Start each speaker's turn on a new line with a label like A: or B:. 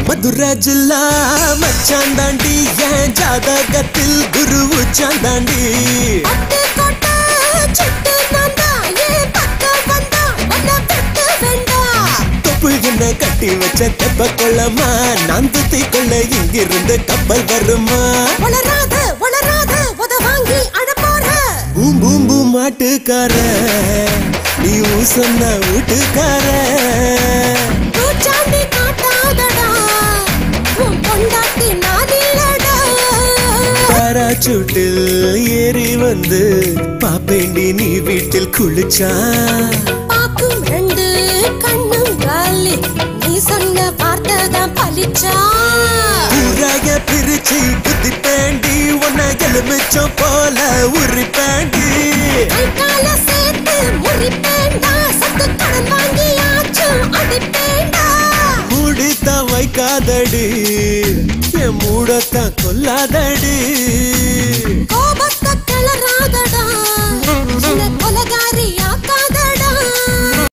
A: மதுரை ஜில்லா மச்சான் தாண்டி என் ஜாதகத்தில் குரு உச்சான் தாண்டி
B: பட்டு கொட்ட சிட்டு நான்தா ஏன் பக்கம் வந்தா உன்னை விட்டு வேண்டாம்
A: தொப்பு என்ன கட்டி வச்ச தெப்ப கொள்ளமா நான் துத்தி கொள்ள இங்கிருந்து கப்பல் வருமா
B: வளராத வளராத உத வாங்கி அழ போற
A: பூம் பூம் பூம் மாட்டுக்கார நீ ஊ சொன்ன வீட்டுக்கார
B: பூச்சாண்டி காட்டாதடா உன் பொண்டாட்டி நான் இல்லடா
A: பாராச்சூட்டில் ஏறி வந்து பாப்பேண்டி நீ வீட்டில் குளிச்சா
B: பாக்கும் ரெண்டு கண்ணும் காலி நீ சொன்ன வார்த்தை தான் பலிச்சா
A: ஊராக பிரிச்சு புத்தி பேண்டி உன்னை எலுமிச்சம் போல உரி பேண்டி
B: கை கால சேர்த்து முறிப்பேண்டா சத்து கடன் வாங்கியாச்சும் அடிப்பேண்டா
A: மூடித்தான் வைக்காதடி என் மூடத்தான் கொல்லாதடி